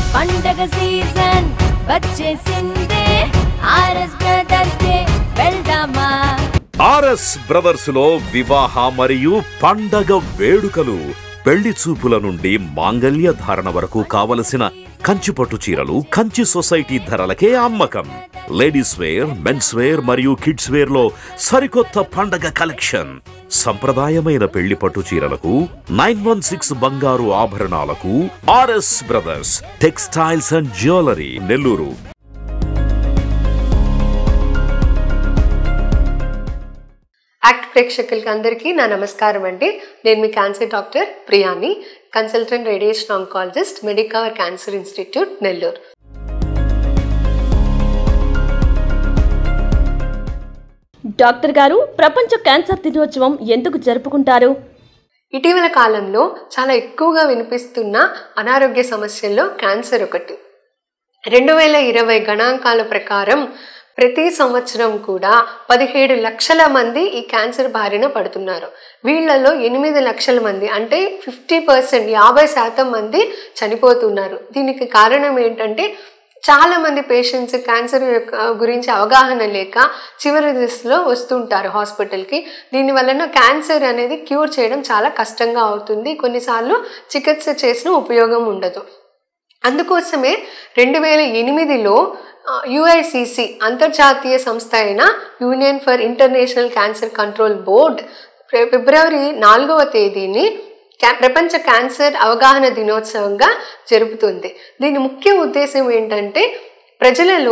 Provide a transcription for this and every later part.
పండగ సీజన్ వచ్చేసిందే ఆర్ఎస్ బ్రదర్స్ డే వెళ్దామా ఆర్ఎస్ బ్రదర్స్ లో వివాహ మరియు పండగ వేడుకలు పెళ్లి చూపుల నుండి మాంగల్య ధారణ వరకు కావలసిన కంచి పట్టు చీరలు కంచి సొసైటీ ధరలకే అమ్మకం లేడీస్ వేర్ మెన్స్ వేర్ మరియు కిడ్స్ వేర్ లో సరికొత్త పండగ కలెక్షన్ సంప్రదాయమైన పెళ్లి పట్టు చీరలకు నైన్ వన్ సిక్స్ బంగారు ఆభరణాలకు RS Brothers textiles and jewellery Nellore యాక్ట్ ప్రేక్షకులకి అందరికీ నా నమస్కారం అండి నేను మీ క్యాన్సర్ డాక్టర్ ప్రియాని consultant radiation oncologist Medicover cancer institute Nellore doctor గారు ప్రపంచ క్యాన్సర్ దినోత్సవం ఎందుకు జరుపుకుంటారు ఇటీవల కాలంలో చాలా ఎక్కువగా వినిపిస్తున్న అనారోగ్య సమస్యల్లో క్యాన్సర్ ఒకటి రెండు వేల ఇరవై గణాంకాల ప్రకారం ప్రతి సంవత్సరం కూడా పదిహేడు లక్షల మంది ఈ క్యాన్సర్ బారిన పడుతున్నారు వీళ్ళలో ఎనిమిది లక్షల మంది అంటే ఫిఫ్టీ పర్సెంట్ యాభై శాతం మంది చనిపోతున్నారు దీనికి కారణం ఏంటంటే చాలా మంది పేషెంట్స్ క్యాన్సర్ యొక్క గురించి అవగాహన లేక చివరి దశలో వస్తుంటారు హాస్పిటల్కి దీని వలన క్యాన్సర్ అనేది క్యూర్ చేయడం చాలా కష్టంగా అవుతుంది కొన్నిసార్లు చికిత్స చేసిన ఉపయోగం ఉండదు అందుకోసమే రెండు వేల ఎనిమిదిలో యుఐసిసి అంతర్జాతీయ సంస్థ అయిన union for international cancer control board ఫిబ్రవరి నాలుగవ తేదీని క్యా- ప్రపంచ క్యాన్సర్ అవగాహన దినోత్సవంగా జరుపుతుంది దీని ముఖ్య ఉద్దేశం ఏంటంటే ప్రజలలో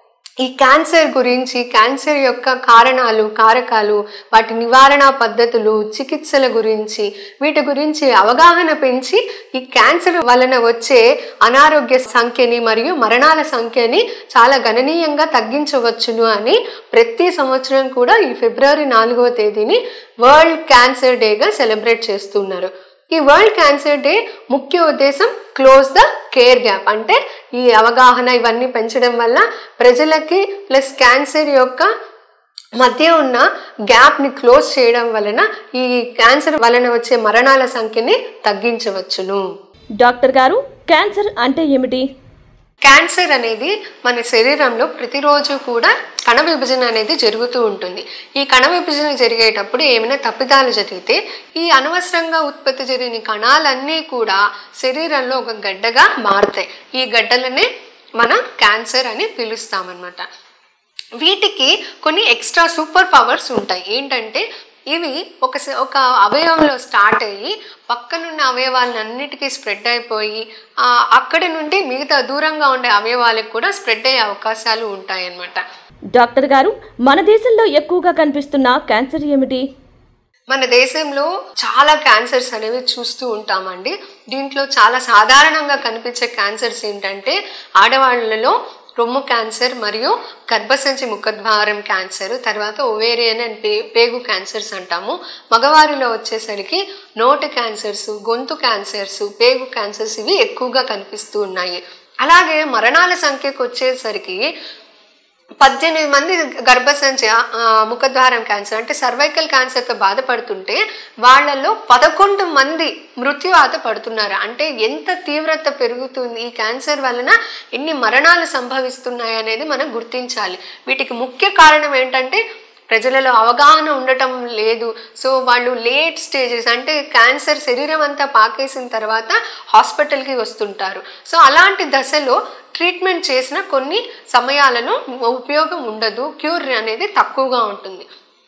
ఈ క్యాన్సర్ గురించి క్యాన్సర్ యొక్క కారణాలు కారకాలు వాటి నివారణ పద్ధతులు చికిత్సల గురించి వీటి గురించి అవగాహన పెంచి ఈ క్యాన్సర్ వలన వచ్చే అనారోగ్య సంఖ్యని మరియు మరణాల సంఖ్యని చాలా గణనీయంగా తగ్గించవచ్చును అని ప్రతి సంవత్సరం కూడా ఈ ఫిబ్రవరి నాలుగవ తేదీని వరల్డ్ క్యాన్సర్ డేగా సెలబ్రేట్ చేస్తున్నారు ఈ వరల్డ్ క్యాన్సర్ డే ముఖ్య ఉద్దేశం క్లోజ్ ద కేర్ గ్యాప్ అంటే ఈ అవగాహన ఇవన్నీ పెంచడం వల్ల ప్రజలకి ప్లస్ క్యాన్సర్ యొక్క మధ్య ఉన్న గ్యాప్ని క్లోజ్ చేయడం వలన ఈ క్యాన్సర్ వలన వచ్చే మరణాల సంఖ్యని తగ్గించవచ్చును డాక్టర్ గారు క్యాన్సర్ అంటే ఏమిటి క్యాన్సర్ అనేది మన శరీరంలో ప్రతిరోజు కూడా కణ విభజన అనేది జరుగుతూ ఉంటుంది ఈ కణ విభజన జరిగేటప్పుడు ఏమైనా తప్పిదాలు జరిగితే ఈ అనవసరంగా ఉత్పత్తి జరిగిన కణాలన్నీ కూడా శరీరంలో ఒక గడ్డగా మారుతాయి ఈ గడ్డలనే మనం క్యాన్సర్ అని పిలుస్తామన్నమాట వీటికి కొన్ని ఎక్స్ట్రా సూపర్ పవర్స్ ఉంటాయి ఏంటంటే ఇవి ఒక స- ఒక అవయవంలో స్టార్ట్ అయ్యి పక్కనున్న అవయవాలన్నిటికీ స్ప్రెడ్ అయిపోయి ఆ, అక్కడి నుండి మిగతా దూరంగా ఉండే అవయవాలకు కూడా స్ప్రెడ్ అయ్యే అవకాశాలు ఉంటాయన్నమాట డాక్టర్ గారు మన దేశంలో ఎక్కువగా కనిపిస్తున్న క్యాన్సర్ ఏమిటి మన దేశంలో చాలా క్యాన్సర్స్ అనేవి చూస్తూ ఉంటామండి దీంట్లో చాలా సాధారణంగా కనిపించే క్యాన్సర్స్ ఏంటంటే ఆడవాళ్ళలో రొమ్ము క్యాన్సర్ మరియు గర్భసంచి ముఖద్వారం క్యాన్సర్ తర్వాత ఒవేరియన్ అండ్ పే పేగు క్యాన్సర్స్ అంటాము మగవారిలో వచ్చేసరికి నోటి క్యాన్సర్స్ గొంతు క్యాన్సర్స్ పేగు క్యాన్సర్స్ ఇవి ఎక్కువగా కనిపిస్తూ ఉన్నాయి అలాగే మరణాల సంఖ్యకు వచ్చేసరికి పద్దెనిమిది మంది గర్భసంచి ఆ, ముఖద్వారం క్యాన్సర్ అంటే సర్వైకల్ క్యాన్సర్తో బాధపడుతుంటే వాళ్ళల్లో పదకొండు మంది మృత్యువాత పడుతున్నారు అంటే ఎంత తీవ్రత పెరుగుతుంది ఈ క్యాన్సర్ వలన ఎన్ని మరణాలు సంభవిస్తున్నాయి అనేది మనం గుర్తించాలి వీటికి ముఖ్య కారణం ఏంటంటే ప్రజలలో అవగాహన ఉండటం లేదు సో వాళ్ళు లేట్ స్టేజెస్ అంటే క్యాన్సర్ శరీరం అంతా పాకేసిన తర్వాత హాస్పిటల్కి వస్తుంటారు సో అలాంటి దశలో ట్రీట్మెంట్ చేసిన కొన్ని సమయాలలో ఉపయోగం ఉండదు క్యూర్ అనేది తక్కువగా ఉంటుంది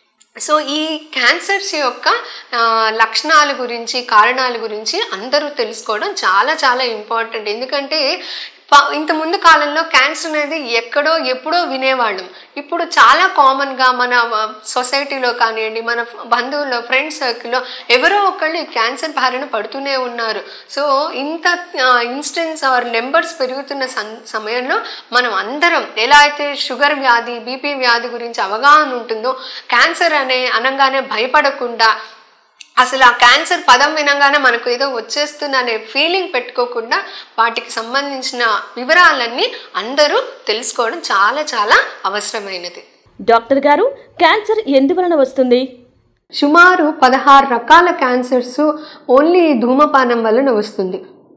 సో ఈ క్యాన్సర్స్ యొక్క ఆ, లక్షణాల గురించి కారణాల గురించి అందరూ తెలుసుకోవడం చాలా చాలా ఇంపార్టెంట్ ఎందుకంటే ప- ఇంత ముందు కాలంలో క్యాన్సర్ అనేది ఎక్కడో ఎప్పుడో వినేవాళ్ళం ఇప్పుడు చాలా కామన్గా మన సొసైటీలో కానివ్వండి మన బంధువుల్లో ఫ్రెండ్స్ సర్కిల్లో ఎవరో ఒకళ్ళు ఈ క్యాన్సర్ బారిన పడుతూనే ఉన్నారు సో ఇంత ఇన్స్టెన్స్ ఆర్ నెంబర్స్ పెరుగుతున్న సం- సమయంలో మనం అందరం ఎలా అయితే షుగర్ వ్యాధి బీపీ వ్యాధి గురించి అవగాహన ఉంటుందో క్యాన్సర్ అనే అనగానే భయపడకుండా అసలు ఆ క్యాన్సర్ పదం వినగానే మనకు ఏదో వచ్చేస్తుంది అనే ఫీలింగ్ పెట్టుకోకుండా వాటికి సంబంధించిన వివరాలన్నీ అందరూ తెలుసుకోవడం చాలా చాలా అవసరమైనది డాక్టర్ గారు క్యాన్సర్ ఎందువలన వస్తుంది సుమారు పదహారు రకాల క్యాన్సర్స్ ఓన్లీ ధూమపానం వలన వస్తుంది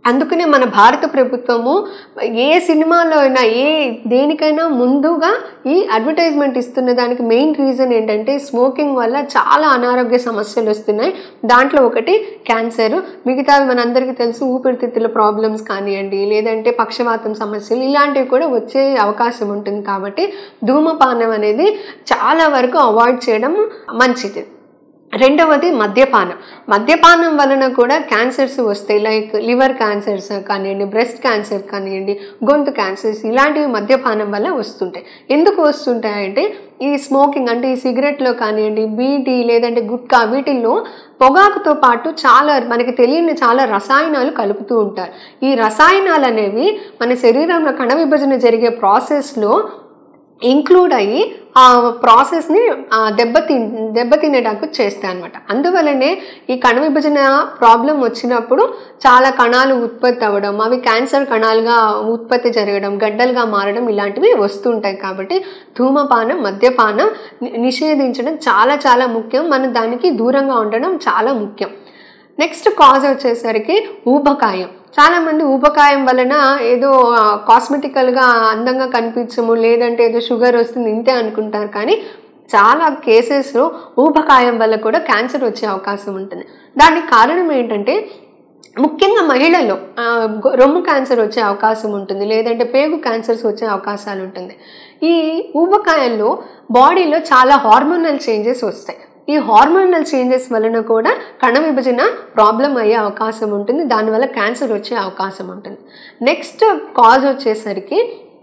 అందుకనే మన భారత ప్రభుత్వము ఏ సినిమాలో అయినా ఏ దేనికైనా ముందుగా ఈ అడ్వర్టైజ్మెంట్ ఇస్తున్న దానికి మెయిన్ రీజన్ ఏంటంటే స్మోకింగ్ వల్ల చాలా అనారోగ్య సమస్యలు వస్తున్నాయి దాంట్లో ఒకటి క్యాన్సర్ మిగతావి మనందరికీ తెలుసు ఊపిరితిత్తుల ప్రాబ్లమ్స్ కానివ్వండి లేదంటే పక్షవాతం సమస్యలు ఇలాంటివి కూడా వచ్చే అవకాశం ఉంటుంది కాబట్టి ధూమపానం అనేది చాలా వరకు అవాయిడ్ చేయడం మంచిది రెండవది మద్యపానం మద్యపానం వలన కూడా క్యాన్సర్స్ వస్తాయి లైక్ లివర్ క్యాన్సర్స్ కానివ్వండి బ్రెస్ట్ క్యాన్సర్ కానివ్వండి గొంతు క్యాన్సర్స్ ఇలాంటివి మద్యపానం వల్ల వస్తుంటాయి ఎందుకు వస్తుంటాయంటే ఈ స్మోకింగ్ అంటే ఈ సిగరెట్లో కానివ్వండి బీటీ లేదంటే గుట్కా వీటిల్లో పొగాకుతో పాటు చాలా మనకి తెలియని చాలా రసాయనాలు కలుపుతూ ఉంటారు ఈ రసాయనాలు అనేవి మన శరీరంలో కణ విభజన జరిగే ప్రాసెస్లో ఇంక్లూడ్ అయ్యి ఆ ప్రాసెస్ని దెబ్బతి దెబ్బతినేటకు చేస్తాయి అనమాట అందువలనే ఈ కణ విభజన ప్రాబ్లం వచ్చినప్పుడు చాలా కణాలు ఉత్పత్తి అవ్వడం అవి క్యాన్సర్ కణాలుగా ఉత్పత్తి జరగడం గడ్డలుగా మారడం ఇలాంటివి వస్తుంటాయి కాబట్టి ధూమపానం మద్యపానం ని- నిషేధించడం చాలా చాలా ముఖ్యం మనం దానికి దూరంగా ఉండడం చాలా ముఖ్యం నెక్స్ట్ కాజ్ వచ్చేసరికి ఊబకాయం చాలా మంది ఊబకాయం వలన ఏదో కాస్మెటికల్గా అందంగా కనిపించము లేదంటే ఏదో షుగర్ వస్తుంది ఇంతే అనుకుంటారు కానీ చాలా కేసెస్లో ఊబకాయం వల్ల కూడా క్యాన్సర్ వచ్చే అవకాశం ఉంటుంది దానికి కారణం ఏంటంటే ముఖ్యంగా మహిళల్లో ఆ, గొ- రొమ్ము క్యాన్సర్ వచ్చే అవకాశం ఉంటుంది లేదంటే పేగు క్యాన్సర్స్ వచ్చే అవకాశాలు ఉంటుంది ఈ ఊబకాయంలో బాడీలో చాలా హార్మోనల్ చేంజెస్ వస్తాయి ఈ హార్మోనల్ చేంజెస్ వలన కూడా కణ విభజన ప్రాబ్లం అయ్యే అవకాశం ఉంటుంది దానివల్ల క్యాన్సర్ వచ్చే అవకాశం ఉంటుంది నెక్స్ట్ కాజ్ వచ్చేసరికి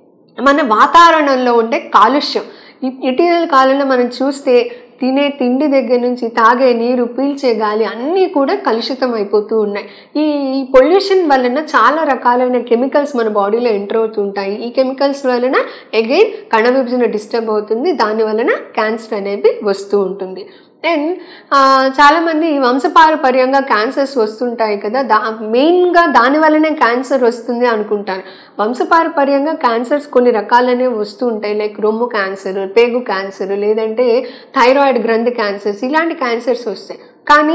మన వాతావరణంలో ఉండే కాలుష్యం ఇ- ఇటీవల కాలంలో మనం చూస్తే తినే తిండి దగ్గర నుంచి తాగే నీరు పీల్చే గాలి అన్నీ కూడా కలుషితం అయిపోతూ ఉన్నాయి ఈ పొల్యూషన్ వలన చాలా రకాలైన కెమికల్స్ మన బాడీలో ఎంటర్ అవుతుంటాయి ఈ కెమికల్స్ వలన అగైన్ కణ విభజన డిస్టర్బ్ అవుతుంది దాని వలన క్యాన్సర్ అనేది వస్తూ ఉంటుంది అండ్ చాలామంది వంశపారపర్యంగా క్యాన్సర్స్ వస్తుంటాయి కదా దా మెయిన్గా దాని వల్లనే క్యాన్సర్ వస్తుంది అనుకుంటారు వంశపారపర్యంగా క్యాన్సర్స్ కొన్ని రకాలనే వస్తూ ఉంటాయి లైక్ రొమ్ము క్యాన్సర్ పేగు క్యాన్సర్ లేదంటే థైరాయిడ్ గ్రంథి క్యాన్సర్స్ ఇలాంటి క్యాన్సర్స్ వస్తాయి కానీ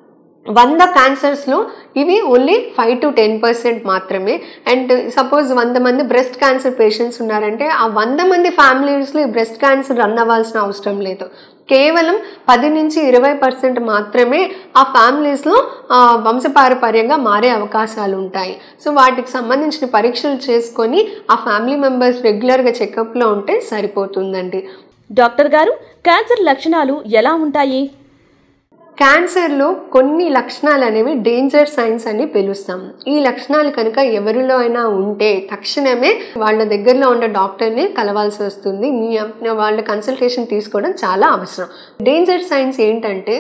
వంద క్యాన్సర్స్లో ఇవి only five to ten percent మాత్రమే అండ్ సపోజ్ వంద మంది బ్రెస్ట్ క్యాన్సర్ పేషెంట్స్ ఉన్నారంటే ఆ వంద మంది ఫ్యామిలీస్లో ఈ బ్రెస్ట్ క్యాన్సర్ రన్ అవ్వాల్సిన అవసరం లేదు కేవలం పది నుంచి ఇరవై పర్సెంట్ మాత్రమే ఆ ఫ్యామిలీస్లో వంశపారపర్యంగా మారే అవకాశాలు ఉంటాయి సో వాటికి సంబంధించిన పరీక్షలు చేసుకొని ఆ ఫ్యామిలీ మెంబర్స్ రెగ్యులర్గా చెకప్లో ఉంటే సరిపోతుందండి డాక్టర్ గారు క్యాన్సర్ లక్షణాలు ఎలా ఉంటాయి క్యాన్సర్లో కొన్ని లక్షణాలు అనేవి డేంజర్ సైన్స్ అని పిలుస్తాం ఈ లక్షణాలు కనుక ఎవరిలో అయినా ఉంటే తక్షణమే వాళ్ళ దగ్గరలో ఉన్న డాక్టర్ని కలవాల్సి వస్తుంది మీ వాళ్ళ కన్సల్టేషన్ తీసుకోవడం చాలా అవసరం డేంజర్ సైన్స్ ఏంటంటే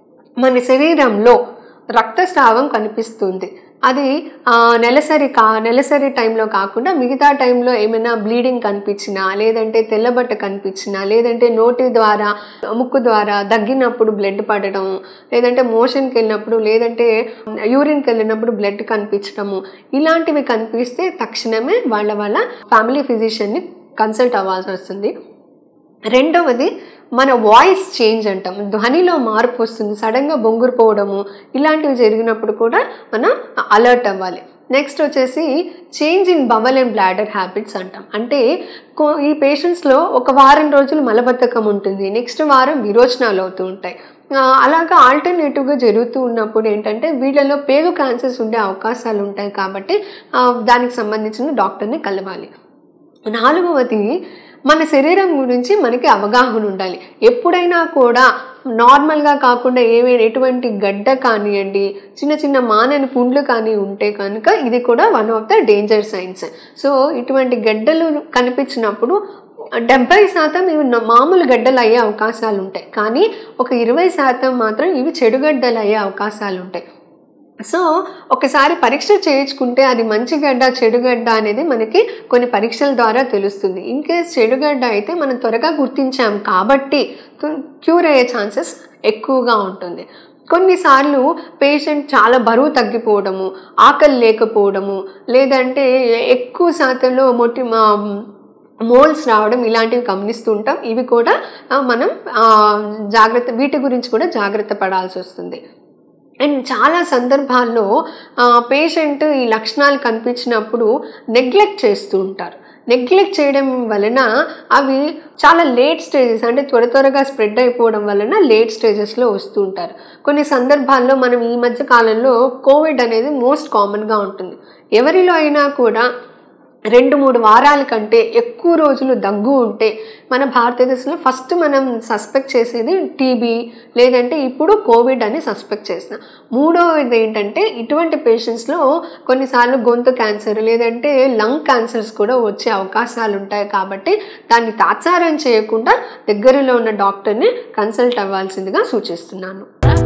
మన శరీరంలో రక్తస్రావం కనిపిస్తుంది అది ఆ, నెలసరి కా నెలసరి టైంలో కాకుండా మిగతా టైంలో ఏమైనా బ్లీడింగ్ కనిపించినా లేదంటే తెల్లబట్ట కనిపించినా లేదంటే నోటి ద్వారా ముక్కు ద్వారా దగ్గినప్పుడు బ్లడ్ పడడం లేదంటే మోషన్కి వెళ్ళినప్పుడు లేదంటే యూరిన్కి వెళ్ళినప్పుడు బ్లడ్ కనిపించడము ఇలాంటివి కనిపిస్తే తక్షణమే వాళ్ళ వాళ్ళ ఫ్యామిలీ ఫిజిషియన్ని కన్సల్ట్ అవ్వాల్సి వస్తుంది రెండవది మన వాయిస్ చేంజ్ అంటాం ధ్వనిలో మార్పు వస్తుంది సడన్గా బొంగురు పోవడము ఇలాంటివి జరిగినప్పుడు కూడా మనం అలర్ట్ అవ్వాలి నెక్స్ట్ వచ్చేసి change in bowel and bladder habits అంటాం అంటే కో- ఈ పేషెంట్స్లో ఒక వారం రోజులు మలబద్ధకం ఉంటుంది నెక్స్ట్ వారం విరోచనాలు అవుతూ ఉంటాయి ఆ, అలాగా ఆల్టర్నేటివ్గా జరుగుతూ ఉన్నప్పుడు ఏంటంటే వీళ్ళలో పేగు క్యాన్సర్స్ ఉండే అవకాశాలు ఉంటాయి కాబట్టి ఆ, దానికి సంబంధించిన డాక్టర్ని కలవాలి నాలుగవది మన శరీరం గురించి మనకి అవగాహన ఉండాలి ఎప్పుడైనా కూడా నార్మల్గా కాకుండా ఏమైనా ఎటువంటి గడ్డ కానివ్వండి చిన్న చిన్న మానని పుండ్లు కానీ ఉంటే కనుక ఇది కూడా one of the danger signs so ఇటువంటి గడ్డలు కనిపించినప్పుడు డెబ్బై శాతం ఇవి న- మామూలు గడ్డలు అయ్యే అవకాశాలు ఉంటాయి కానీ ఒక ఇరవై శాతం మాత్రం ఇవి చెడుగడ్డలు అయ్యే అవకాశాలు ఉంటాయి సో ఒకసారి పరీక్ష చేయించుకుంటే అది మంచి గడ్డ చెడుగడ్డ అనేది మనకి కొన్ని పరీక్షల ద్వారా తెలుస్తుంది ఇన్ కేస్ చెడుగడ్డ అయితే మనం త్వరగా గుర్తించాం కాబట్టి క్యూర్ అయ్యే ఛాన్సెస్ ఎక్కువగా ఉంటుంది కొన్నిసార్లు పేషెంట్ చాలా బరువు తగ్గిపోవడము ఆకలి లేకపోవడము లేదంటే ఎక్కువ శాతంలో మొట్టి మోల్స్ రావడం ఇలాంటివి గమనిస్తూ ఉంటాం ఇవి కూడా ఆ, మనం ఆ, జాగ్రత్త వీటి గురించి కూడా జాగ్రత్త పడాల్సి వస్తుంది అండ్ చాలా సందర్భాల్లో పేషెంట్ ఈ లక్షణాలు కనిపించినప్పుడు నెగ్లెక్ట్ చేస్తూ ఉంటారు నెగ్లెక్ట్ చేయడం వలన అవి చాలా లేట్ స్టేజెస్ అంటే త్వర త్వరగా స్ప్రెడ్ అయిపోవడం వలన లేట్ స్టేజెస్లో వస్తూ ఉంటారు కొన్ని సందర్భాల్లో మనం ఈ మధ్య కాలంలో కోవిడ్ అనేది మోస్ట్ కామన్గా ఉంటుంది ఎవరిలో అయినా కూడా రెండు మూడు వారాల కంటే ఎక్కువ రోజులు దగ్గు ఉంటే మన భారతదేశంలో ఫస్ట్ మనం సస్పెక్ట్ చేసేది టీబీ లేదంటే ఇప్పుడు కోవిడ్ అని సస్పెక్ట్ చేసిన మూడవది ఏంటంటే ఇటువంటి పేషెంట్స్లో కొన్నిసార్లు గొంతు క్యాన్సర్ లేదంటే లంగ్ క్యాన్సర్స్ కూడా వచ్చే అవకాశాలు ఉంటాయి కాబట్టి దాన్ని తాత్సారం చేయకుండా దగ్గరలో ఉన్న డాక్టర్ని కన్సల్ట్ అవ్వాల్సిందిగా సూచిస్తున్నాను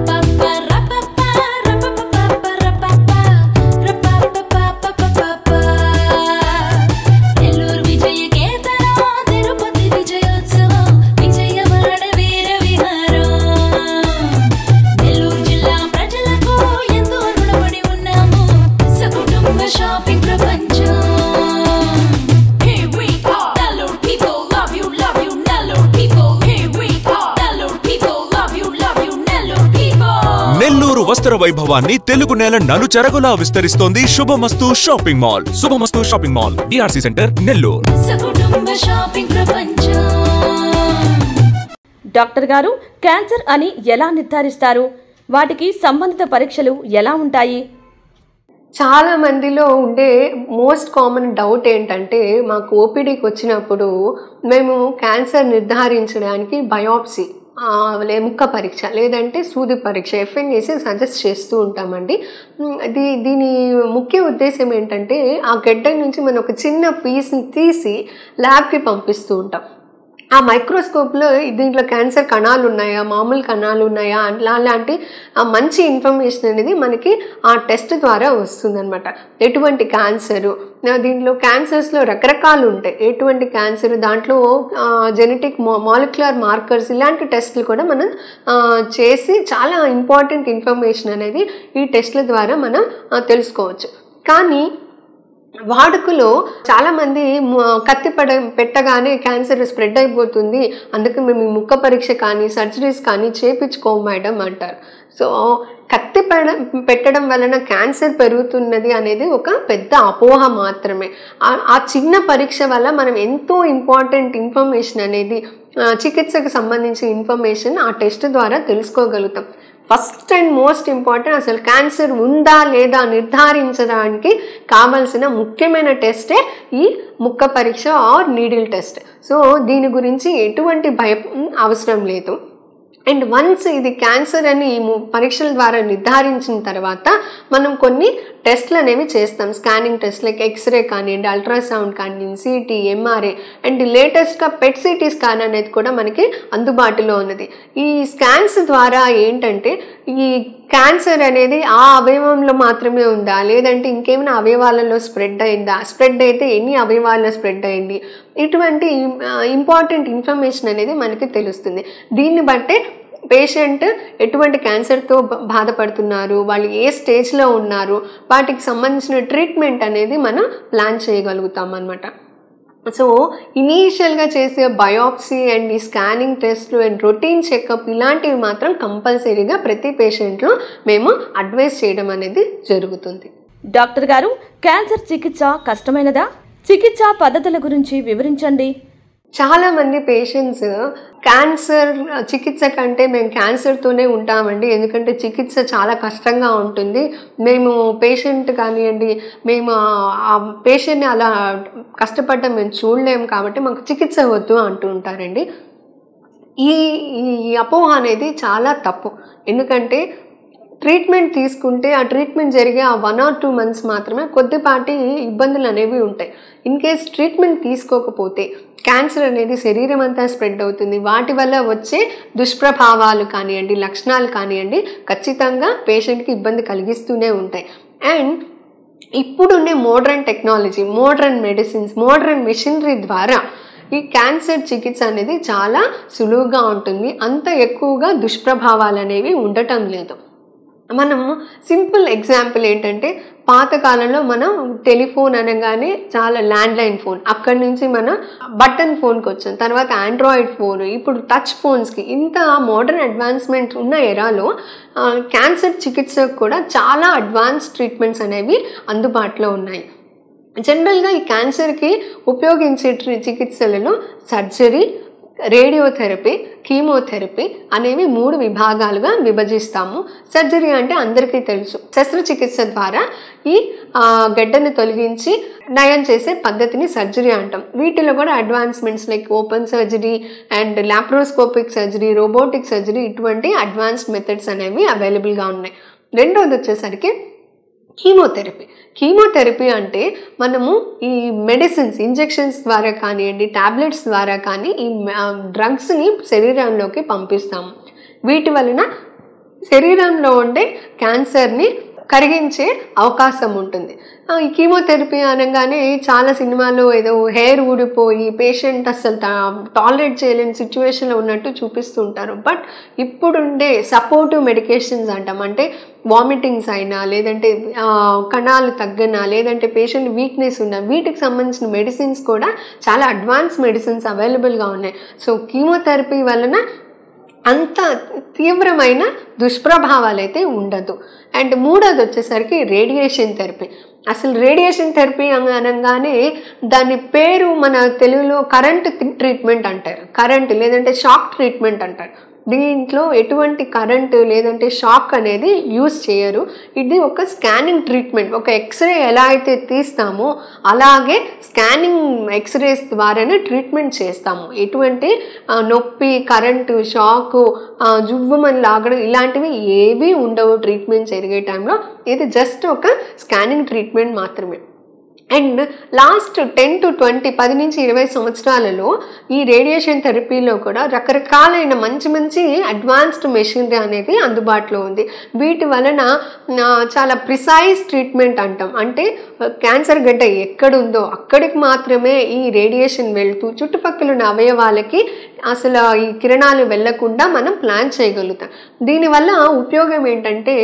నెల్లూరు విజయ కేతనం తిరుపతి విజయోత్సవం విజయమరణ వీర విహారం నెల్లూరు జిల్లా ప్రజలకు ఎంతో రుణపడి ఉన్నాము సకుటుంబ షాపింగ్ ప్రపంచం Here we are, Nellore people love you, love you, Nellore people. Here we are, Nellore people love you, love you, Nellore people. Nellore వస్త్ర వైభవాన్ని తెలుగు నేల నలుచెరగులా విస్తరిస్తోంది Shubhamastu shopping mall Shubhamastu shopping mall DRC centre Nellore సకుటుంబ షాపింగ్ ప్రపంచం డాక్టర్ గారు cancer అని ఎలా నిర్ధారిస్తారు వాటికి సంబంధిత పరీక్షలు ఎలా ఉంటాయి చాలా మందిలో ఉండే మోస్ట్ కామన్ డౌట్ ఏంటంటే మాకు ఓపీడీకి వచ్చినప్పుడు మేము క్యాన్సర్ నిర్ధారించడానికి బయాప్సీ ఆ, లే ముక్క పరీక్ష లేదంటే సూది పరీక్ష ఎఫ్ఎన్ఏసి సజెస్ట్ చేస్తూ ఉంటామండి ఉమ్, దీ దీని ముఖ్య ఉద్దేశం ఏంటంటే ఆ గడ్డ నుంచి మనం ఒక చిన్న పీస్ని తీసి ల్యాబ్కి పంపిస్తూ ఉంటాం ఆ మైక్రోస్కోప్లో దీంట్లో క్యాన్సర్ కణాలు ఉన్నాయా మామూలు కణాలు ఉన్నాయా అట్లా అలాంటి ఆ మంచి ఇన్ఫర్మేషన్ అనేది మనకి ఆ టెస్ట్ ద్వారా వస్తుందన్నమాట ఎటువంటి క్యాన్సరు దీంట్లో క్యాన్సర్స్లో రకరకాలు ఉంటాయి ఎటువంటి క్యాన్సర్ దాంట్లో జెనెటిక్ మాలిక్యులర్ మార్కర్స్ ఇలాంటి టెస్ట్లు కూడా మనం ఆ, చేసి చాలా ఇంపార్టెంట్ ఇన్ఫర్మేషన్ అనేది ఈ టెస్ట్ల ద్వారా మనం ఆ, తెలుసుకోవచ్చు కానీ వాడుకలో చాలా మంది ము- కత్తి పడ పెట్టగానే క్యాన్సర్ స్ప్రెడ్ అయిపోతుంది అందుకే మేము ఈ ముక్క పరీక్ష కానీ సర్జరీస్ కానీ చేపించుకోం మేడం అంటారు సో కత్తి పడ పెట్టడం వలన క్యాన్సర్ పెరుగుతున్నది అనేది ఒక పెద్ద అపోహ మాత్రమే ఆ- ఆ చిన్న పరీక్ష వల్ల మనం ఎంతో ఇంపార్టెంట్ ఇన్ఫర్మేషన్ అనేది ఆ, చికిత్సకు సంబంధించిన ఇన్ఫర్మేషన్ ఆ టెస్ట్ ద్వారా తెలుసుకోగలుగుతాం ఫస్ట్ అండ్ మోస్ట్ ఇంపార్టెంట్ అసలు క్యాన్సర్ ఉందా లేదా నిర్ధారించడానికి కావలసిన ముఖ్యమైన టెస్టే ఈ ముక్క పరీక్ష ఆర్ నీడిల్ టెస్ట్ సో దీని గురించి ఎటువంటి భయం అవసరం లేదు అండ్ వన్స్ ఇది క్యాన్సర్ అని ఈ ము- పరీక్షల ద్వారా నిర్ధారించిన తర్వాత మనం కొన్ని టెస్ట్లు అనేవి చేస్తాం స్కానింగ్ టెస్ట్ లైక్ ఎక్స్రే కానివ్వండి అల్ట్రాసౌండ్ కానివ్వండి సిటీ ఎంఆర్ఐ అండ్ లేటెస్ట్గా పెట్ సిటీ స్కాన్ అనేది కూడా మనకి అందుబాటులో ఉన్నది ఈ స్కాన్స్ ద్వారా ఏంటంటే ఈ క్యాన్సర్ అనేది ఆ అవయవంలో మాత్రమే ఉందా లేదంటే ఇంకేమైనా అవయవాలలో స్ప్రెడ్ అయిందా స్ప్రెడ్ అయితే ఎన్ని అవయవాల్లో స్ప్రెడ్ అయింది ఇటువంటి ఇంపార్టెంట్ ఇన్ఫర్మేషన్ అనేది మనకి తెలుస్తుంది దీన్ని బట్టే పేషెంట్ ఎటువంటి క్యాన్సర్తో బ- బాధపడుతున్నారు వాళ్ళు ఏ స్టేజ్లో ఉన్నారు వాటికి సంబంధించిన ట్రీట్మెంట్ అనేది మనం ప్లాన్ చేయగలుగుతాం అనమాట సో ఇనీషియల్గా చేసే బయాప్సీ అండ్ ఈ స్కానింగ్ టెస్ట్లు అండ్ రొటీన్ చెకప్ ఇలాంటివి మాత్రం కంపల్సరీగా ప్రతి పేషెంట్లో మేము అడ్వైస్ చేయడం అనేది జరుగుతుంది డాక్టర్ గారు క్యాన్సర్ చికిత్స కష్టమైనదా చికిత్స పద్ధతుల గురించి వివరించండి చాలా మంది పేషెంట్స్ క్యాన్సర్ చికిత్స కంటే మేము క్యాన్సర్తోనే ఉంటామండి ఎందుకంటే చికిత్స చాలా కష్టంగా ఉంటుంది మేము పేషెంట్ కానివ్వండి మేము ఆ- ఆ పేషెంట్ని అలా కష్టపడడం మేము చూడలేము కాబట్టి మాకు చికిత్స వద్దు అంటూ ఉంటారండి ఈ ఈ అపోహ అనేది చాలా తప్పు ఎందుకంటే ట్రీట్మెంట్ తీసుకుంటే ఆ ట్రీట్మెంట్ జరిగే ఆ వన్ ఆర్ టూ మంత్స్ మాత్రమే కొద్దిపాటి ఇబ్బందులు అనేవి ఉంటాయి ఇన్ కేస్ ట్రీట్మెంట్ తీసుకోకపోతే క్యాన్సర్ అనేది శరీరం అంతా స్ప్రెడ్ అవుతుంది వాటి వల్ల వచ్చే దుష్ప్రభావాలు కానివ్వండి లక్షణాలు కానివ్వండి ఖచ్చితంగా పేషెంట్కి ఇబ్బంది కలిగిస్తూనే ఉంటాయి అండ్ ఇప్పుడుండే modern technology modern medicines modern machinery ద్వారా ఈ క్యాన్సర్ చికిత్స అనేది చాలా సులువుగా ఉంటుంది అంత ఎక్కువగా దుష్ప్రభావాలు అనేవి ఉండటం లేదు మనము సింపుల్ ఎగ్జాంపుల్ ఏంటంటే పాతకాలంలో మనం టెలిఫోన్ అనగానే చాలా ల్యాండ్ లైన్ ఫోన్ అక్కడి నుంచి మనం బటన్ ఫోన్కి వచ్చాం తర్వాత ఆండ్రాయిడ్ ఫోన్ ఇప్పుడు టచ్ ఫోన్స్కి ఇంత మోడర్న్ అడ్వాన్స్మెంట్ ఉన్న ఎరాలో ఆ, క్యాన్సర్ చికిత్సకు కూడా చాలా అడ్వాన్స్ ట్రీట్మెంట్స్ అనేవి అందుబాటులో ఉన్నాయి జనరల్గా ఈ క్యాన్సర్కి ఉపయోగించే ట్రీ- చికిత్సలలో సర్జరీ రేడియోథెరపీ కీమోథెరపీ అనేవి మూడు విభాగాలుగా విభజిస్తాము సర్జరీ అంటే అందరికీ తెలుసు శస్త్రచికిత్స ద్వారా ఈ ఆ, గడ్డను తొలగించి నయం చేసే పద్ధతిని సర్జరీ అంటాం వీటిలో కూడా advancements like open surgery and laparoscopic surgery robotic surgery ఇటువంటి అడ్వాన్స్డ్ మెథడ్స్ అనేవి అవైలబుల్గా ఉన్నాయి రెండోది వచ్చేసరికి కీమోథెరపీ కీమోథెరపీ అంటే మనము ఈ మెడిసిన్స్ ఇంజెక్షన్స్ ద్వారా కానివ్వండి టాబ్లెట్స్ ద్వారా కానీ ఈ డ్రగ్స్ని శరీరంలోకి పంపిస్తాము వీటి వలన శరీరంలో ఉండే క్యాన్సర్ని కరిగించే అవకాశం ఉంటుంది ఆ, ఈ కీమోథెరపీ అనగానే చాలా సినిమాల్లో ఏదో హెయిర్ ఊడిపోయి పేషెంట్ అసలు టాలరేట్ చేయలేని సిచ్యువేషన్లో ఉన్నట్టు చూపిస్తుంటారు బట్ ఇప్పుడుండే సపోర్టివ్ మెడికేషన్స్ అంటాం అంటే వామిటింగ్స్ అయినా లేదంటే ఆ, కణాలు తగ్గనా లేదంటే పేషెంట్ వీక్నెస్ ఉన్నా వీటికి సంబంధించిన మెడిసిన్స్ కూడా చాలా అడ్వాన్స్ మెడిసిన్స్ అవైలబుల్గా ఉన్నాయి సో కీమోథెరపీ వలన అంత తీవ్రమైన దుష్ప్రభావాలు అయితే ఉండదు అండ్ మూడోది వచ్చేసరికి రేడియేషన్ థెరపీ అసలు రేడియేషన్ థెరపీ అనగానే దాని పేరు మన తెలుగులో కరెంట్ ట్రీట్మెంట్ అంటారు కరెంట్ లేదంటే షాక్ ట్రీట్మెంట్ అంటారు దీంట్లో ఎటువంటి కరెంటు లేదంటే షాక్ అనేది యూస్ చేయరు ఇది ఒక స్కానింగ్ ట్రీట్మెంట్ ఒక ఎక్స్రే ఎలా అయితే తీస్తామో అలాగే స్కానింగ్ ఎక్స్రేస్ ద్వారానే ట్రీట్మెంట్ చేస్తాము ఎటువంటి ఆ, నొప్పి కరెంటు షాకు జువ్వమని లాగడం ఇలాంటివి ఏవి ఉండవు ట్రీట్మెంట్ జరిగే టైంలో ఇది జస్ట్ ఒక స్కానింగ్ ట్రీట్మెంట్ మాత్రమే and last ten to twenty పది నుంచి ఇరవై సంవత్సరాలలో ఈ రేడియేషన్ థెరపీలో కూడా రకరకాలైన మంచి మంచి అడ్వాన్స్డ్ మెషినరీ అనేది అందుబాటులో ఉంది వీటి వలన ఆ, చాలా ప్రిసైజ్ ట్రీట్మెంట్ అంటాం అంటే క్యాన్సర్ గడ్డ ఎక్కడుందో అక్కడికి మాత్రమే ఈ రేడియేషన్ వెళ్తూ చుట్టుపక్కల ఉన్న అవయవాలకి అసలు ఈ కిరణాలు వెళ్లకుండా మనం ప్లాన్ చేయగలుగుతాం దీనివల్ల ఉపయోగం ఏంటంటే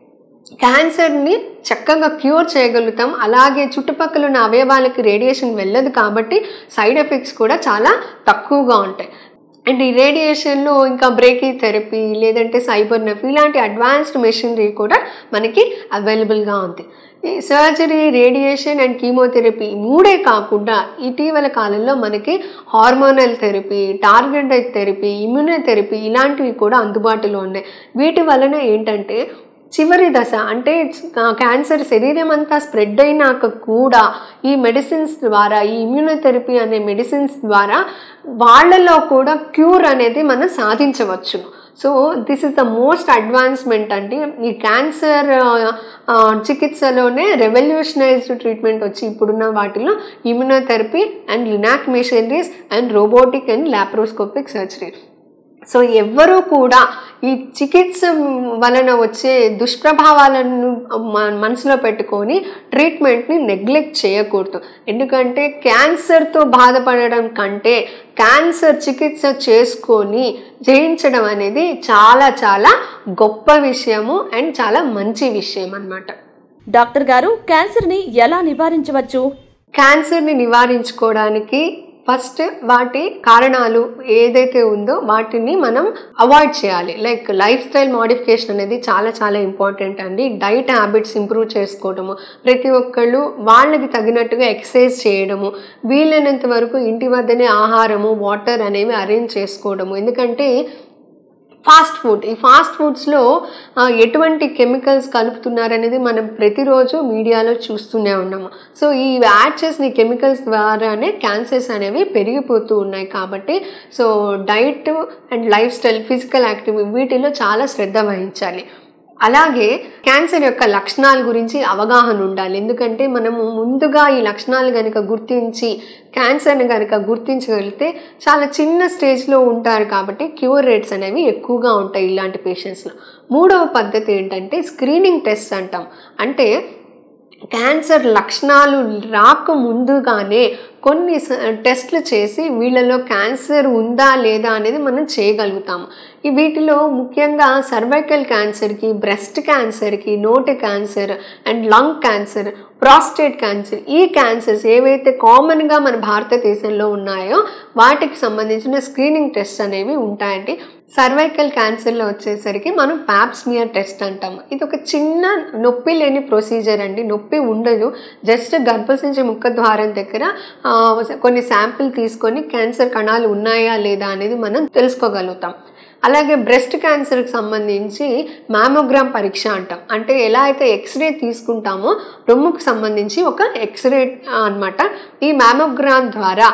క్యాన్సర్ని చక్కగా క్యూర్ చేయగలుగుతాం అలాగే చుట్టుపక్కల ఉన్న అవయవాలకి రేడియేషన్ వెళ్ళదు కాబట్టి సైడ్ ఎఫెక్ట్స్ కూడా చాలా తక్కువగా ఉంటాయి అండ్ ఈ రేడియేషన్లో ఇంకా బ్రేకీ థెరపీ లేదంటే సైబర్ నెఫ్ ఇలాంటి అడ్వాన్స్డ్ మెషినరీ కూడా మనకి అవైలబుల్గా ఉంది ఈ సర్జరీ రేడియేషన్ అండ్ కీమోథెరపీ ఈ మూడే కాకుండా ఇటీవల కాలంలో మనకి hormonal therapy targeted therapy immunotherapy ఇలాంటివి కూడా అందుబాటులో ఉన్నాయి వీటి వలన ఏంటంటే చివరి దశ అంటే ఆ క్యాన్సర్ శరీరం అంతా స్ప్రెడ్ అయినాక కూడా ఈ మెడిసిన్స్ ద్వారా ఈ ఇమ్యూనోథెరపీ అనే మెడిసిన్స్ ద్వారా వాళ్ళలో కూడా క్యూర్ అనేది మనం సాధించవచ్చు so this is the most advancement అంటే ఈ క్యాన్సర్ చికిత్సలోనే రెవల్యూషనైజ్డ్ ట్రీట్మెంట్ వచ్చి ఇప్పుడున్న వాటిలో immunotherapy and linac machineries and robotic and laparoscopic surgery so ఎవ్వరూ కూడా ఈ చికిత్స వలన వచ్చే దుష్ప్రభావాలను మ- మనసులో పెట్టుకొని ట్రీట్మెంట్ని నెగ్లెక్ట్ చేయకూడదు ఎందుకంటే క్యాన్సర్తో బాధపడడం కంటే క్యాన్సర్ చికిత్స చేసుకొని జయించడం అనేది చాలా చాలా గొప్ప విషయము అండ్ చాలా మంచి విషయం అన్నమాట డాక్టర్ గారు క్యాన్సర్ని ఎలా నివారించవచ్చు క్యాన్సర్ని నివారించుకోవడానికి ఫస్ట్ వాటి కారణాలు ఏదైతే ఉందో వాటిని మనం అవాయిడ్ చేయాలి లైక్ లైఫ్ స్టైల్ మోడిఫికేషన్ అనేది చాలా చాలా ఇంపార్టెంట్ అండి డైట్ హ్యాబిట్స్ ఇంప్రూవ్ చేసుకోవడము ప్రతి ఒక్కళ్ళు వాళ్ళకి తగినట్టుగా ఎక్సర్సైజ్ చేయడము వీలైనంత వరకు ఇంటి వద్దనే ఆహారము వాటర్ అనేవి అరేంజ్ చేసుకోవడము ఎందుకంటే ఫాస్ట్ ఫుడ్ ఈ ఫాస్ట్ ఫుడ్స్లో ఎటువంటి కెమికల్స్ కలుపుతున్నారనేది మనం ప్రతిరోజు మీడియాలో చూస్తూనే ఉన్నాము సో ఈ యాడ్ చేసిన కెమికల్స్ ద్వారానే క్యాన్సర్స్ అనేవి పెరిగిపోతూ ఉన్నాయి కాబట్టి so diet and lifestyle physical activity వీటిలో చాలా శ్రద్ధ వహించాలి అలాగే క్యాన్సర్ యొక్క లక్షణాల గురించి అవగాహన ఉండాలి ఎందుకంటే మనము ముందుగా ఈ లక్షణాలు కనుక గుర్తించి క్యాన్సర్ని కనుక గుర్తించగలిగితే చాలా చిన్న స్టేజ్లో ఉంటారు కాబట్టి క్యూర్ రేట్స్ అనేవి ఎక్కువగా ఉంటాయి ఇలాంటి పేషెంట్స్లో మూడవ పద్ధతి ఏంటంటే స్క్రీనింగ్ టెస్ట్ అంటాం అంటే క్యాన్సర్ లక్షణాలు రాక ముందుగానే కొన్ని స- టెస్ట్లు చేసి వీళ్ళలో క్యాన్సర్ ఉందా లేదా అనేది మనం చేయగలుగుతాము ఈ వీటిలో ముఖ్యంగా సర్వైకల్ క్యాన్సర్కి బ్రెస్ట్ క్యాన్సర్కి నోటి cancer and lung cancer prostate cancer ఈ క్యాన్సర్స్ ఏవైతే కామన్గా మన భారతదేశంలో ఉన్నాయో వాటికి సంబంధించిన స్క్రీనింగ్ టెస్ట్ అనేవి ఉంటాయండి సర్వైకల్ క్యాన్సర్లో వచ్చేసరికి మనం ప్యాప్స్మియర్ టెస్ట్ అంటాము ఇది ఒక చిన్న నొప్పి లేని ప్రొసీజర్ అండి నొప్పి ఉండదు జస్ట్ గర్భసించ ముఖ ద్వారం దగ్గర ఆ, కొన్ని శాంపిల్ తీసుకొని క్యాన్సర్ కణాలు ఉన్నాయా లేదా అనేది మనం తెలుసుకోగలుగుతాం అలాగే బ్రెస్ట్ క్యాన్సర్కి సంబంధించి మ్యామోగ్రామ్ పరీక్ష అంటాం అంటే ఎలా అయితే ఎక్స్రే తీసుకుంటామో రొమ్ముకు సంబంధించి ఒక ఎక్స్రే అన్నమాట ఈ మ్యామోగ్రామ్ ద్వారా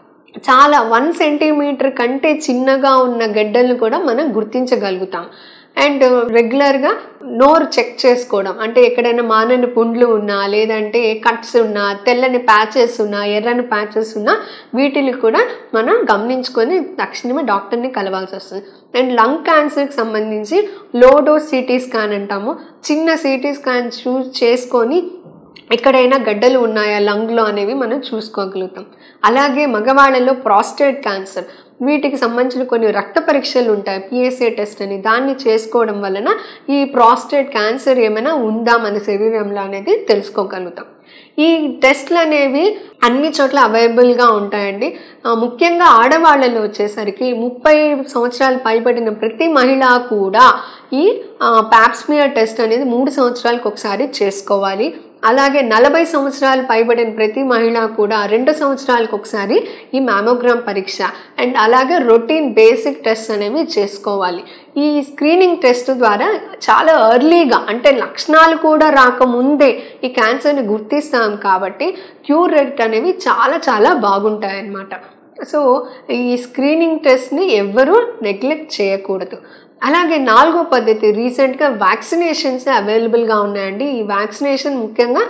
చాలా వన్ సెంటీమీటర్ కంటే చిన్నగా ఉన్న గడ్డలను కూడా మనం గుర్తించగలుగుతాం అండ్ రెగ్యులర్గా నోరు చెక్ చేసుకోవడం అంటే ఎక్కడైనా మానని పుండ్లు ఉన్నా లేదంటే కట్స్ ఉన్నా తెల్లని ప్యాచెస్ ఉన్నా ఎర్రని ప్యాచెస్ ఉన్నా వీటిని కూడా మనం గమనించుకొని తక్షణమే డాక్టర్ని కలవాల్సి వస్తుంది అండ్ లంగ్ క్యాన్సర్కి సంబంధించి లో డోస్ సిటీ స్కాన్ అంటాము చిన్న సిటీ స్కాన్ చూ చేసుకొని ఎక్కడైనా గడ్డలు ఉన్నాయా లంగ్లో అనేవి మనం చూసుకోగలుగుతాం అలాగే మగవాళ్ళలో ప్రాస్టేట్ క్యాన్సర్ వీటికి సంబంధించిన కొన్ని రక్త పరీక్షలు ఉంటాయి పిఎస్ఏ టెస్ట్ అని దాన్ని చేసుకోవడం వలన ఈ ప్రాస్టేట్ క్యాన్సర్ ఏమైనా ఉందా మన శరీరంలో అనేది తెలుసుకోగలుగుతాం ఈ టెస్ట్లు అనేవి అన్ని చోట్ల అవైలబుల్గా ఉంటాయండి ఆ, ముఖ్యంగా ఆడవాళ్ళలో వచ్చేసరికి ముప్పై సంవత్సరాలు పైబడిన ప్రతి మహిళ కూడా ఈ ప్యాప్స్మియర్ టెస్ట్ అనేది మూడు సంవత్సరాలకు ఒకసారి చేసుకోవాలి అలాగే నలభై సంవత్సరాలు పైబడిన ప్రతి మహిళ కూడా రెండు సంవత్సరాలకు ఒకసారి ఈ మ్యామోగ్రామ్ పరీక్ష అండ్ అలాగే రొటీన్ బేసిక్ టెస్ట్ అనేవి చేసుకోవాలి ఈ స్క్రీనింగ్ టెస్ట్ ద్వారా చాలా ఎర్లీగా అంటే లక్షణాలు కూడా రాకముందే ఈ క్యాన్సర్ని గుర్తిస్తాం కాబట్టి క్యూర్ రేట్ అనేవి చాలా చాలా బాగుంటాయి అన్నమాట సో ఈ స్క్రీనింగ్ టెస్ట్ని ఎవ్వరూ నెగ్లెక్ట్ చేయకూడదు అలాగే నాలుగో పద్ధతి రీసెంట్గా వ్యాక్సినేషన్స్ అవైలబుల్గా ఉన్నాయండి ఈ వ్యాక్సినేషన్ ముఖ్యంగా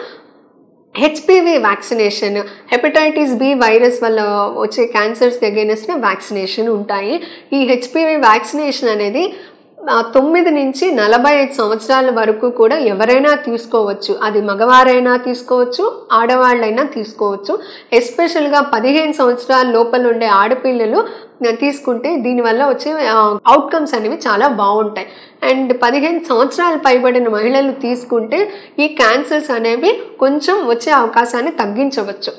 HPV vaccination hepatitis B virus వల్ల వచ్చే క్యాన్సర్స్ అగైనెస్ట్ వ్యాక్సినేషన్ ఉంటాయి ఈ హెచ్పివి వ్యాక్సినేషన్ అనేది ఆ, తొమ్మిది నుంచి నలభై ఐదు సంవత్సరాల వరకు కూడా ఎవరైనా తీసుకోవచ్చు అది మగవారైనా తీసుకోవచ్చు ఆడవాళ్ళైనా తీసుకోవచ్చు ఎస్పెషల్గా పదిహేను సంవత్సరాల లోపల ఉండే ఆడపిల్లలు ఆ, తీసుకుంటే దీనివల్ల వచ్చే అవుట్కమ్స్ అనేవి చాలా బాగుంటాయి అండ్ పదిహేను సంవత్సరాలు పైబడిన మహిళలు తీసుకుంటే ఈ క్యాన్సర్స్ అనేవి కొంచెం వచ్చే అవకాశాన్ని తగ్గించవచ్చు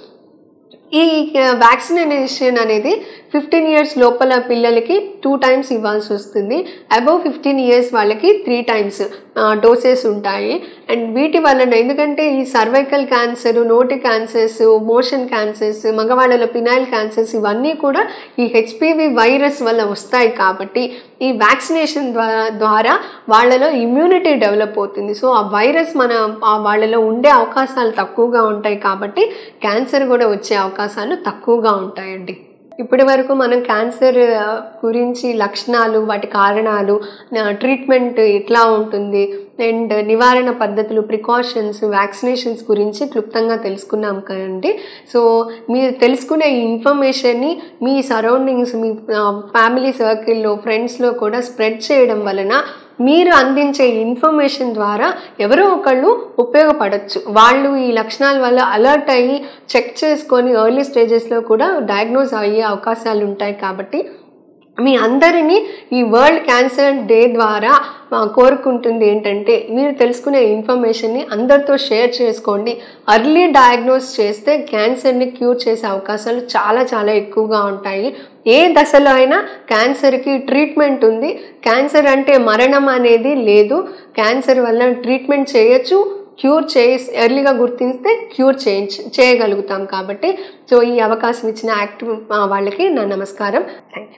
ఈ వ్యాక్సినేషన్ అనేది ఫిఫ్టీన్ ఇయర్స్ లోపల పిల్లలకి టూ టైమ్స్ ఇవ్వాల్సి వస్తుంది అబౌవ్ ఫిఫ్టీన్ ఇయర్స్ వాళ్ళకి త్రీ టైమ్స్ డోసెస్ ఉంటాయి అండ్ వీటి వలన ఎందుకంటే ఈ సర్వైకల్ క్యాన్సర్ నోటి క్యాన్సర్స్ మోషన్ క్యాన్సర్స్ మగవాళ్ళలో పినాయిల్ క్యాన్సర్స్ ఇవన్నీ కూడా ఈ హెచ్పివి వైరస్ వల్ల వస్తాయి కాబట్టి ఈ వ్యాక్సినేషన్ ద్వారా ద్వారా వాళ్ళలో ఇమ్యూనిటీ డెవలప్ అవుతుంది సో ఆ వైరస్ మన ఆ వాళ్ళలో ఉండే అవకాశాలు తక్కువగా ఉంటాయి కాబట్టి క్యాన్సర్ కూడా వచ్చే అవకాశాలు తక్కువగా ఉంటాయండి ఇప్పటి వరకు మనం క్యాన్సర్ ఆ, గురించి లక్షణాలు వాటి కారణాలు ట్రీట్మెంట్ ఎట్లా ఉంటుంది అండ్ నివారణ పద్ధతులు ప్రికాషన్స్ వ్యాక్సినేషన్స్ గురించి క్లుప్తంగా తెలుసుకున్నాం కదండి సో మీరు తెలుసుకునే ఈ ఇన్ఫర్మేషన్ని మీ సరౌండింగ్స్ మీ ఫ్యామిలీ సర్కిల్లో ఫ్రెండ్స్లో కూడా స్ప్రెడ్ చేయడం వలన మీరు అందించే ఇన్ఫర్మేషన్ ద్వారా ఎవరో ఒకళ్ళు ఉపయోగపడచ్చు వాళ్ళు ఈ లక్షణాల వల్ల అలర్ట్ అయ్యి చెక్ చేసుకొని ఎర్లీ స్టేజెస్లో కూడా డయాగ్నోస్ అయ్యే అవకాశాలు ఉంటాయి కాబట్టి మీ అందరినీ ఈ వరల్డ్ క్యాన్సర్ డే ద్వారా ఆ, కోరుకుంటుంది ఏంటంటే మీరు తెలుసుకునే ఇన్ఫర్మేషన్ని అందరితో షేర్ చేసుకోండి అర్లీ డయాగ్నోస్ చేస్తే క్యాన్సర్ని క్యూర్ చేసే అవకాశాలు చాలా చాలా ఎక్కువగా ఉంటాయి ఏ దశలో అయినా క్యాన్సర్కి ట్రీట్మెంట్ ఉంది క్యాన్సర్ అంటే మరణం అనేది లేదు క్యాన్సర్ వల్ల ట్రీట్మెంట్ చేయొచ్చు క్యూర్ చేయ ఎర్లీగా గుర్తిస్తే క్యూర్ చేయించ చేయగలుగుతాం కాబట్టి సో ఈ అవకాశం ఇచ్చిన యాక్టివ్ వాళ్ళకి నా నమస్కారం thank you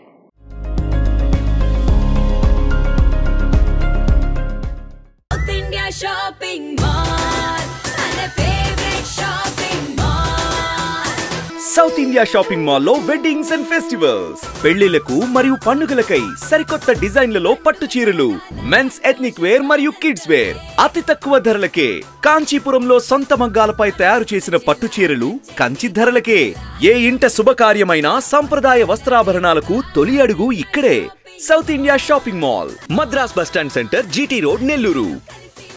South India Shopping Mall. And a favorite shopping mall. South India shopping మాల్లో వెడ్డింగ్స్ అండ్ ఫెస్టివల్స్ పెళ్లిలకు మరియు పండుగలకై సరికొత్త డిజైన్లలో పట్టు చీరలు మెన్స్ ఎథ్నిక్ వేర్ మరియు కిడ్స్ వేర్ అతి తక్కువ ధరలకే కాంచీపురంలో సొంత మగ్గాలపై తయారు చేసిన పట్టు చీరలు కంచి ధరలకే ఏ ఇంట శుభకార్యమైన సంప్రదాయ వస్త్రాభరణాలకు తొలి అడుగు ఇక్కడే South India shopping mall Madras bus stand centre GT road Nellore